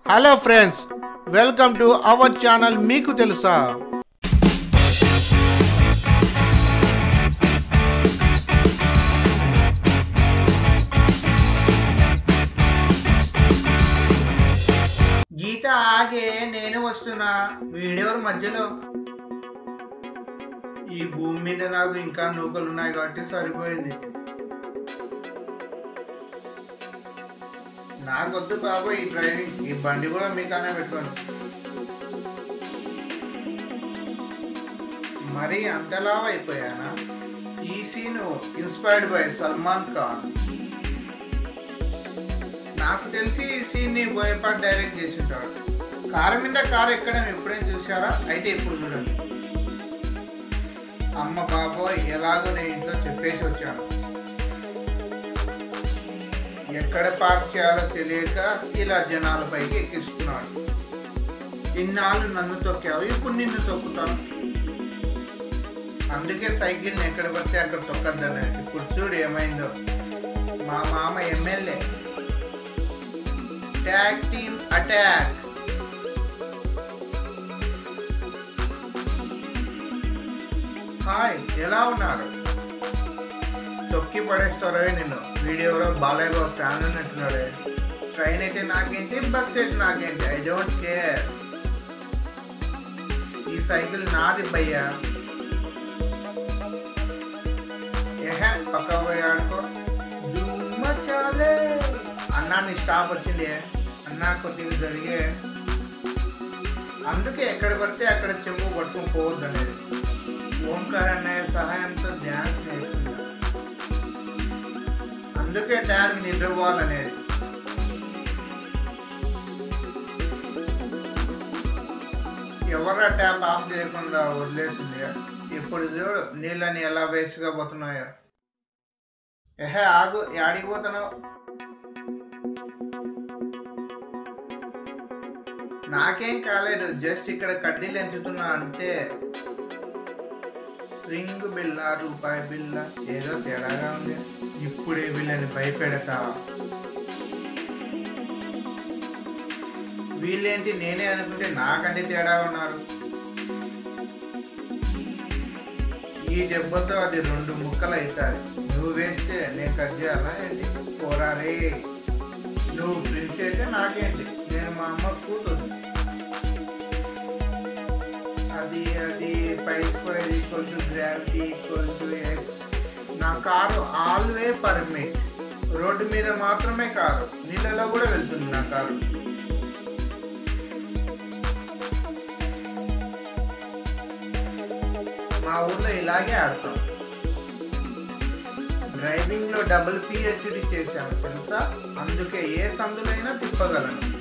hello friends welcome to our channel మీకు తెలుసా గీత ఆగే నేను వస్తున్నా వీడెవరు మధ్యలో ఈ భూమి మీద నాకు ఇంకా నూకలు ఉన్నాయి కాబట్టి సరిపోయింది నాకొద్దు బాబు ఈ డ్రైవింగ్ ఈ బండి కూడా మీకనే పెట్టుకోండి మరి అంతలా అయిపోయానా ఈ scene inspired by Salman Khan నాకు తెలిసి ఈ సీన్ ని బోయపాట్ డైరెక్ట్ చేసి ఉంటాడు కారు మీద కారు ఎక్కడం ఎప్పుడైనా చూసారా అయితే ఇప్పుడు చూడండి అమ్మ బాబోయ్ ఎలాగో నేను ఇంట్లో చెప్పేసి వచ్చాను ఎక్కడ పార్క్ చేయాలో తెలియక ఇలా జనాలపైకి ఎక్కిస్తున్నాడు ఇన్నాళ్ళు నన్ను తొక్కావు ఇప్పుడు నిన్ను తొక్కుతాను అందుకే సైకిల్ని ఎక్కడ పడితే అక్కడ తొక్కద్దన్నది ఇప్పుడు చూడు ఏమైందో మా మామ MLA tag team attack hi ఎలా ఉన్నారు తొక్కి పడేస్తారో నిన్ను వీడియోలో బాలయ్య బాబు ఫ్యాన్ ఉన్నట్టున్నాడే ట్రైన్ అయితే నాకేంటి బస్ అయితే నాకేంటి ఐ డోంట్ కేర్ ఈ సైకిల్ నాది భయ్యా ఏహే పక్క పోయి ఆడుకో దుమ్మ చాలే అన్నా నీ స్టాప్ వచ్చింది అన్నా కొద్దిగా జరిగే అందుకే ఎక్కడ పడితే అక్కడ చెంబు పట్టుకొని పోవద్దు అనేది ఓంకార్ అన్నయ్య సహాయంతో డ్యాన్స్ నేర్చుకున్నా అందుకే డ్యాన్స్ నిద్రపోవాలనేది ఎవరా ట్యాప్ ఆఫ్ చేయకుండా వదిలేసింది ఇప్పుడు చూడు నీళ్ళని ఎలా వేస్ట్గా పోతున్నాయో ఎహే ఆగు యాడికి పోతున్నావు నాకేం కాలేదు జస్ట్ ఇక్కడ కడ్డీలు ఎంచుతున్నా అంతే రింగ్ బిల్ల రూపాయి బిల్ల ఏదో తేడాగా ఉంది ఇప్పుడే వీళ్ళని భయపెడతా వీళ్ళేంటి నేనే అనుకుంటే నాకంటే తేడా ఉన్నారు ఈ దెబ్బతో అది రెండు ముక్కలు అవుతాయి నువ్వు వేస్తే నేను కట్ చేయాలా ఏంటి పోరారే నువ్వు ప్రిన్స్ అయితే నాకేంటి నేను మా అమ్మ కూతురు అది అది pi square equal to gravity equal to X నా కారు ఆల్వే పర్మిట్ రోడ్డు మీద మాత్రమే కారు నీళ్ళలో కూడా వెళ్తుంది నా కారు మా ఊర్లో ఇలాగే ఆడతాం డ్రైవింగ్ లో డబుల్ పిహెచ్డి చేశాను తెలుసా అందుకే ఏ సందులైనా తిప్పగలను